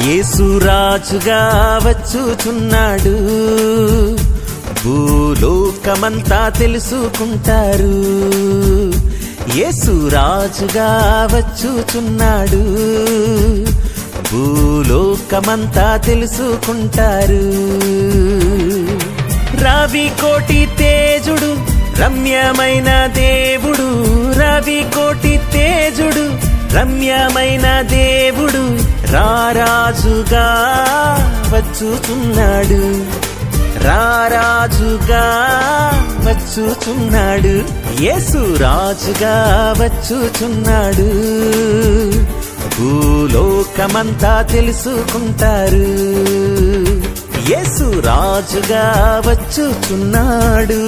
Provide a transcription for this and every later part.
యేసు రాజుగా వచ్చుచున్నాడు భూలోకమంతా తెలుసుకుంటారు యేసు రాజుగా వచ్చుచున్నాడు భూలోకమంతా తెలుసుకుంటారు రవి కోటి తేజుడు రమ్యమైన దేవుడు రవి కోటి తేజుడు రమ్యమైన దేవుడు రారాజుగా వచ్చుచున్నాడు రారాజుగా వచ్చుచున్నాడు యేసు రాజుగా వచ్చుచున్నాడు భూలోకమంతా తెలుసుకుంటారు యేసు రాజుగా వచ్చుచున్నాడు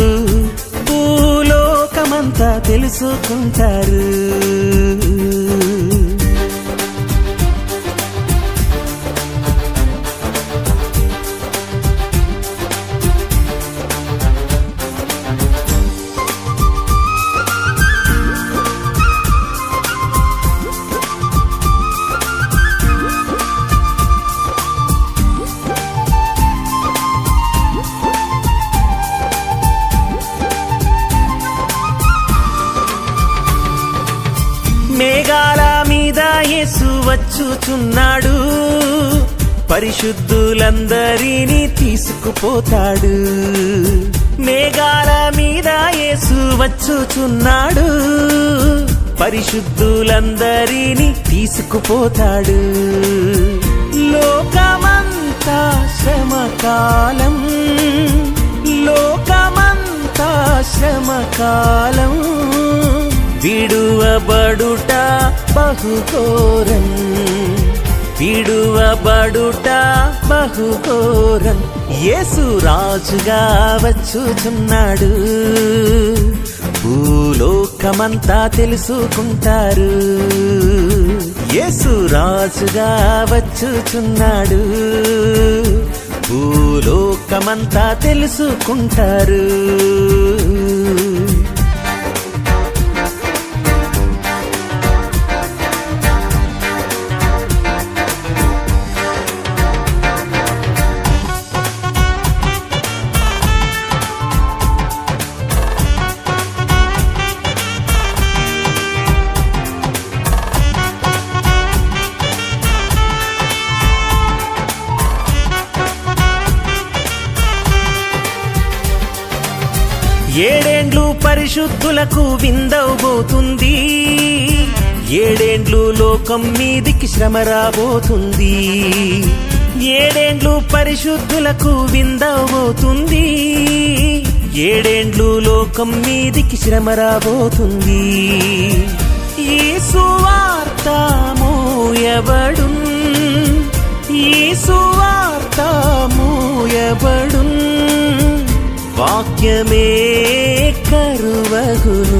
భూలోకమంతా తెలుసుకుంటారు మేఘాల మీద యేసు వచ్చుచున్నాడు పరిశుద్ధులందరినీ తీసుకుపోతాడు మేఘాల మీద యేసు వచ్చుచున్నాడు పరిశుద్ధులందరినీ తీసుకుపోతాడు లోకమంతా శ్రమకాలం లోకమంతా శ్రమకాలం విడువబడుట బహుఘోరం విడువబడుట బహుఘోరం యేసు రాజుగా వచ్చుచున్నాడు భూలోకమంతా తెలుసుకుంటారు యేసు రాజుగా వచ్చుచున్నాడు భూలోకమంతా తెలుసుకుంటారు ఏడేండ్లు పరిశుద్ధులకు విందవబోతుంది ఏడేండ్లు లోకం మీదికి శ్రమ రాబోతుంది ఏడేండ్లు పరిశుద్ధులకు విందవబోతుంది ఏడేండ్లు లోకం మీదికి శ్రమ రాబోతుంది ఈ సువార్త మోయబడు ఈ సువార్త మోయబడు వాక్యమే కరువగును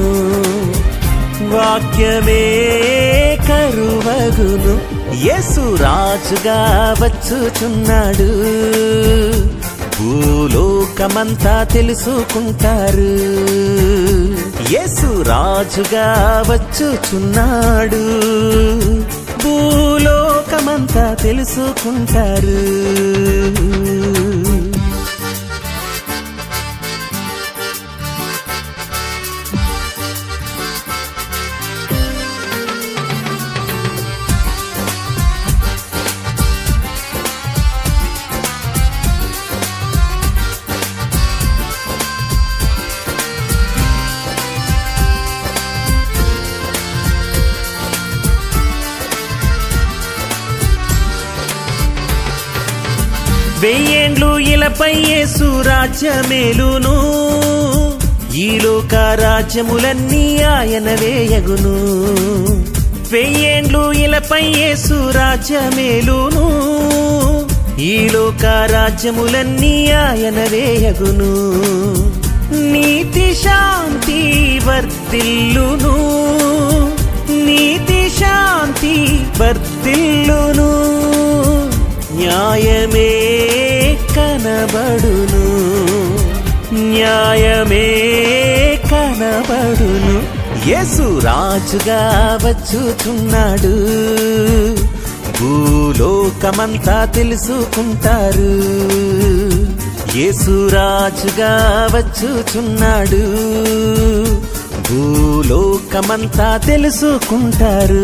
వాక్యమే కరువగును యేసు రాజుగా వచ్చుచున్నాడు భూలోకమంతా తెలుసుకుంటారు యేసు రాజుగా వచ్చుచున్నాడు భూలోకమంతా తెలుసుకుంటారు వెయ్యేండ్లు ఇలపై యేసు రాజ్యమేలును ఈ లోక రాజ్యములన్నీ ఆయన వేయగును వెయ్యేండ్లు ఇలపై యేసు రాజ్యమేలును ఈ లోక రాజ్యములన్నీ ఆయన వేయగును నీతి శాంతి వర్ధిల్లును నీతి శాంతి వర్ధిల్లును న్యాయమే కనబడును న్యాయమే కనబడును యేసు రాజుగా వచ్చుచున్నాడు భూలోకమంతా తెలుసుకుంటారు యేసురాజుగా వచ్చుచున్నాడు భూలోకమంతా తెలుసుకుంటారు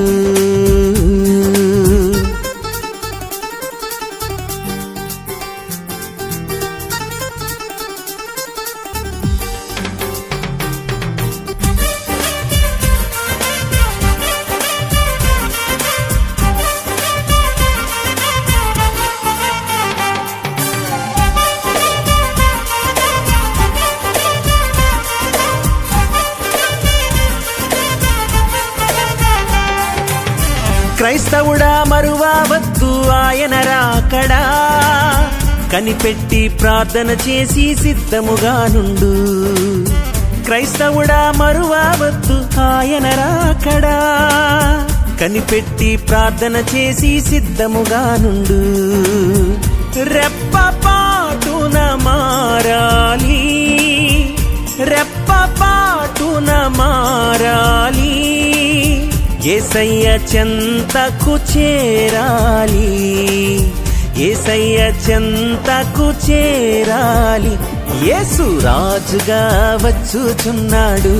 క్రైస్తవుడా మరువావద్దు ఆయన రాకడా కనిపెట్టి ప్రార్థన చేసి సిద్ధముగా నుండు క్రైస్తవుడా మరువావద్దు ఆయన రాకడా కనిపెట్టి ప్రార్థన చేసి సిద్ధముగా నుండు రెప్ప పాటున మారాలి రెప్ప పాటున మారాలి ఏసయ్య చెంతకు చేరాలి ఏసయ్య చెంతకు చేరాలి యేసు రాజుగా వచ్చుచున్నాడు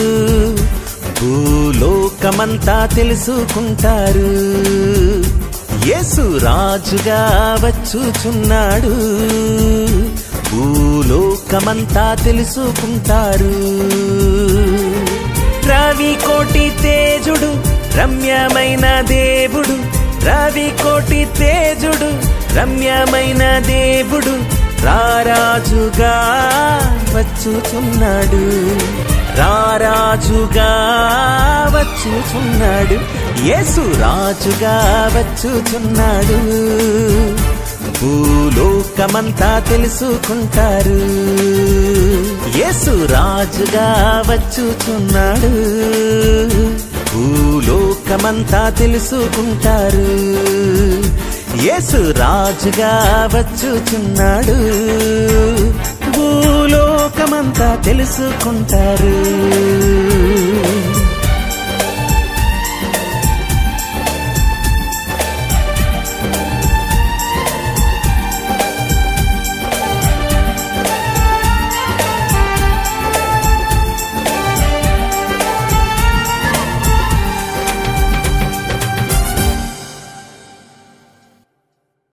భూలోకమంతా తెలుసుకుంటారు యేసు రాజుగా వచ్చుచున్నాడు భూలోకమంతా తెలుసుకుంటారు రవి కోటి తేజుడు రమ్యమైన దేవుడు రవి కోటి తేజుడు రమ్యమైన దేవుడు రారాజుగా వచ్చుచున్నాడు రారాజుగా వచ్చుచున్నాడు యేసు రాజుగా వచ్చుచున్నాడు భూలోకమంతా తెలుసుకుంటారు యేసు రాజుగా వచ్చుచున్నాడు భూలోకమంతా తెలుసుకుంటారు యేసు రాజుగా వచ్చుచున్నాడు భూలోకమంతా తెలుసుకుంటారు